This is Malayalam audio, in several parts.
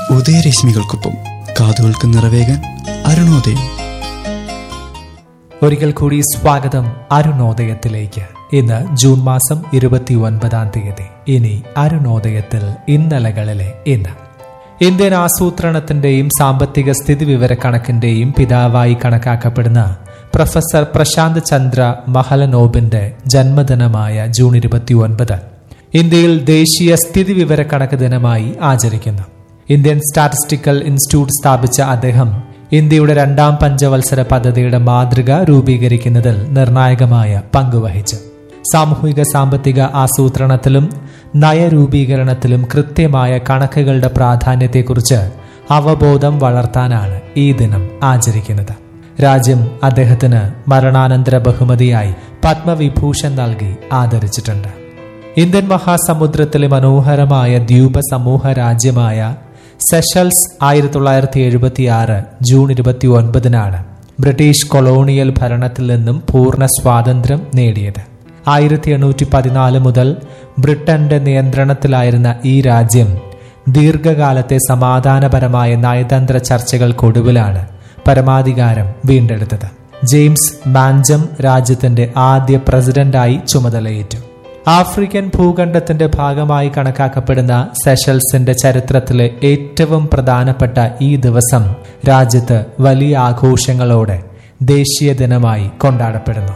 ഉദയരശ്മികൾക്കൊപ്പം കാതുകൾക്ക് നിറവേകാൻ അരുണോദയം ഒരിക്കൽ കൂടി സ്വാഗതം അരുണോദയത്തിലേക്ക് ഇന്ന് ജൂൺ മാസം ഇരുപത്തി ഒൻപതാം തീയതി ഇനി അരുണോദയത്തിൽ ഇന്നലകളിലെ ഇന്ന് ഇന്ത്യൻ ആസൂത്രണത്തിന്റെയും സാമ്പത്തിക സ്ഥിതിവിവര കണക്കിന്റെയും പിതാവായി കണക്കാക്കപ്പെടുന്ന പ്രൊഫസർ പ്രശാന്ത് ചന്ദ്ര മഹലനോബിന്റെ ജന്മദിനമായ ജൂൺ ഇരുപത്തി ഒൻപത് ഇന്ത്യയിൽ ദേശീയ സ്ഥിതിവിവര കണക്ക് ദിനമായി ആചരിക്കുന്നു ഇന്ത്യൻ സ്റ്റാറ്റിസ്റ്റിക്കൽ ഇൻസ്റ്റിറ്റ്യൂട്ട് സ്ഥാപിച്ച അദ്ദേഹം ഇന്ത്യയുടെ രണ്ടാം പഞ്ചവത്സര പദ്ധതിയുടെ മാതൃക രൂപീകരിക്കുന്നതിൽ നിർണായകമായ പങ്കുവഹിച്ചു സാമൂഹിക സാമ്പത്തിക ആസൂത്രണത്തിലും നയരൂപീകരണത്തിലും കൃത്യമായ കണക്കുകളുടെ പ്രാധാന്യത്തെക്കുറിച്ച് അവബോധം വളർത്താനാണ് ഈ ദിനം ആചരിക്കുന്നത് രാജ്യം അദ്ദേഹത്തിന് മരണാനന്തര ബഹുമതിയായി പത്മവിഭൂഷൺ നൽകി ആദരിച്ചിട്ടുണ്ട് ഇന്ത്യൻ മഹാസമുദ്രത്തിലെ മനോഹരമായ ദ്വീപ സമൂഹ രാജ്യമായ സെഷൽസ് ആയിരത്തി തൊള്ളായിരത്തി എഴുപത്തി ആറ് ജൂൺ ഇരുപത്തി ഒൻപതിനാണ് ബ്രിട്ടീഷ് കൊളോണിയൽ ഭരണത്തിൽ നിന്നും പൂർണ്ണ സ്വാതന്ത്ര്യം നേടിയത് ആയിരത്തി എണ്ണൂറ്റി പതിനാല് മുതൽ ബ്രിട്ടന്റെ നിയന്ത്രണത്തിലായിരുന്ന ഈ രാജ്യം ദീർഘകാലത്തെ സമാധാനപരമായ നയതന്ത്ര ചർച്ചകൾക്കൊടുവിലാണ് പരമാധികാരം വീണ്ടെടുത്തത് ജെയിംസ് ബാഞ്ചം രാജ്യത്തിന്റെ ആദ്യ പ്രസിഡന്റായി ചുമതലയേറ്റു ആഫ്രിക്കൻ ഭൂഖണ്ഡത്തിന്റെ ഭാഗമായി കണക്കാക്കപ്പെടുന്ന സെഷൽസിന്റെ ചരിത്രത്തിലെ ഏറ്റവും പ്രധാനപ്പെട്ട ഈ ദിവസം രാജ്യത്ത് വലിയ ആഘോഷങ്ങളോടെ ദേശീയ ദിനമായി കൊണ്ടാടപ്പെടുന്നു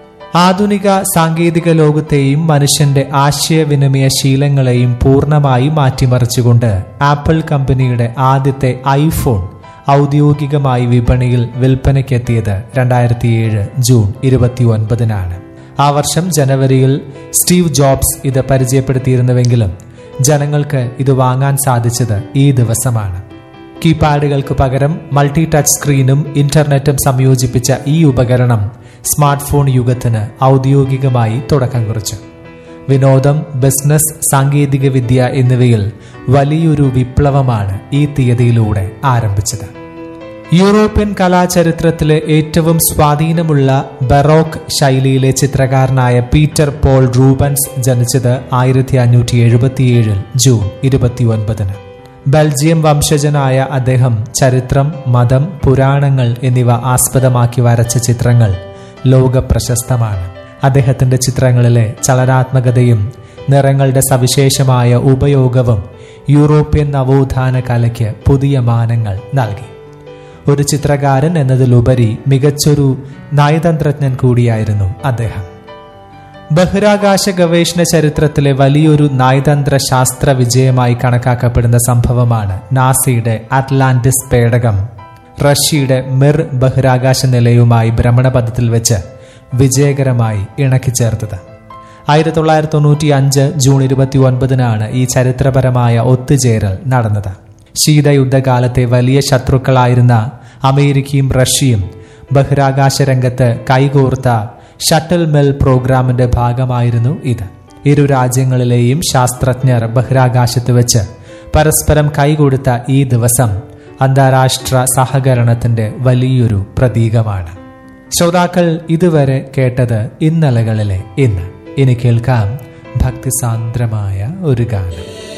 ആധുനിക സാങ്കേതിക ലോകത്തെയും മനുഷ്യന്റെ ആശയവിനിമയ ശീലങ്ങളെയും പൂർണ്ണമായി മാറ്റിമറിച്ചുകൊണ്ട് ആപ്പിൾ കമ്പനിയുടെ ആദ്യത്തെ ഐഫോൺ ഔദ്യോഗികമായി വിപണിയിൽ വിൽപ്പനയ്ക്കെത്തിയത് രണ്ടായിരത്തിയേഴ് ജൂൺ ഇരുപത്തി ഒൻപതിനാണ് ആ വർഷം ജനുവരിയിൽ സ്റ്റീവ് ജോബ്സ് ഇത് പരിചയപ്പെടുത്തിയിരുന്നുവെങ്കിലും ജനങ്ങൾക്ക് ഇത് വാങ്ങാൻ സാധിച്ചത് ഈ ദിവസമാണ് കീപാഡുകൾക്ക് പകരം മൾട്ടി ടച്ച് സ്ക്രീനും ഇന്റർനെറ്റും സംയോജിപ്പിച്ച ഈ ഉപകരണം സ്മാർട്ട് ഫോൺ യുഗത്തിന് ഔദ്യോഗികമായി തുടക്കം കുറിച്ചു വിനോദം ബിസിനസ് സാങ്കേതികവിദ്യ എന്നിവയിൽ വലിയൊരു വിപ്ലവമാണ് ഈ തീയതിയിലൂടെ ആരംഭിച്ചത് യൂറോപ്യൻ കലാചരിത്രത്തിലെ ഏറ്റവും സ്വാധീനമുള്ള ബറോക്ക് ശൈലിയിലെ ചിത്രകാരനായ പീറ്റർ പോൾ റൂബൻസ് ജനിച്ചത് ആയിരത്തി അഞ്ഞൂറ്റി എഴുപത്തിയേഴിൽ ജൂൺ ഇരുപത്തിയൊൻപതിന് ബെൽജിയം വംശജനായ അദ്ദേഹം ചരിത്രം മതം പുരാണങ്ങൾ എന്നിവ ആസ്പദമാക്കി വരച്ച ചിത്രങ്ങൾ ലോക പ്രശസ്തമാണ് അദ്ദേഹത്തിന്റെ ചിത്രങ്ങളിലെ ചലനാത്മകതയും നിറങ്ങളുടെ സവിശേഷമായ ഉപയോഗവും യൂറോപ്യൻ നവോത്ഥാന കലയ്ക്ക് പുതിയ മാനങ്ങൾ നൽകി ഒരു ചിത്രകാരൻ എന്നതിലുപരി മികച്ചൊരു നയതന്ത്രജ്ഞൻ കൂടിയായിരുന്നു അദ്ദേഹം ബഹിരാകാശ ഗവേഷണ ചരിത്രത്തിലെ വലിയൊരു നയതന്ത്ര ശാസ്ത്ര വിജയമായി കണക്കാക്കപ്പെടുന്ന സംഭവമാണ് നാസയുടെ അറ്റ്ലാന്റിസ് പേടകം റഷ്യയുടെ മിർ ബഹിരാകാശ നിലയവുമായി ഭ്രമണപഥത്തിൽ വെച്ച് വിജയകരമായി ഇണക്കിച്ചേർത്തത് ആയിരത്തി തൊള്ളായിരത്തി തൊണ്ണൂറ്റി അഞ്ച് ജൂൺ ഇരുപത്തി ഒൻപതിനാണ് ഈ ചരിത്രപരമായ ഒത്തുചേരൽ നടന്നത് ശീതയുദ്ധകാലത്തെ വലിയ ശത്രുക്കളായിരുന്ന അമേരിക്കയും റഷ്യയും ബഹിരാകാശ രംഗത്ത് കൈകോർത്ത ഷട്ടിൽ മെൽ പ്രോഗ്രാമിന്റെ ഭാഗമായിരുന്നു ഇത് ഇരു രാജ്യങ്ങളിലെയും ശാസ്ത്രജ്ഞർ ബഹിരാകാശത്ത് വെച്ച് പരസ്പരം കൈകൊടുത്ത ഈ ദിവസം അന്താരാഷ്ട്ര സഹകരണത്തിന്റെ വലിയൊരു പ്രതീകമാണ് ശ്രോതാക്കൾ ഇതുവരെ കേട്ടത് ഇന്നലകളിലെ ഇന്ന് ഇനി കേൾക്കാം ഭക്തിസാന്ദ്രമായ ഒരു ഗാനം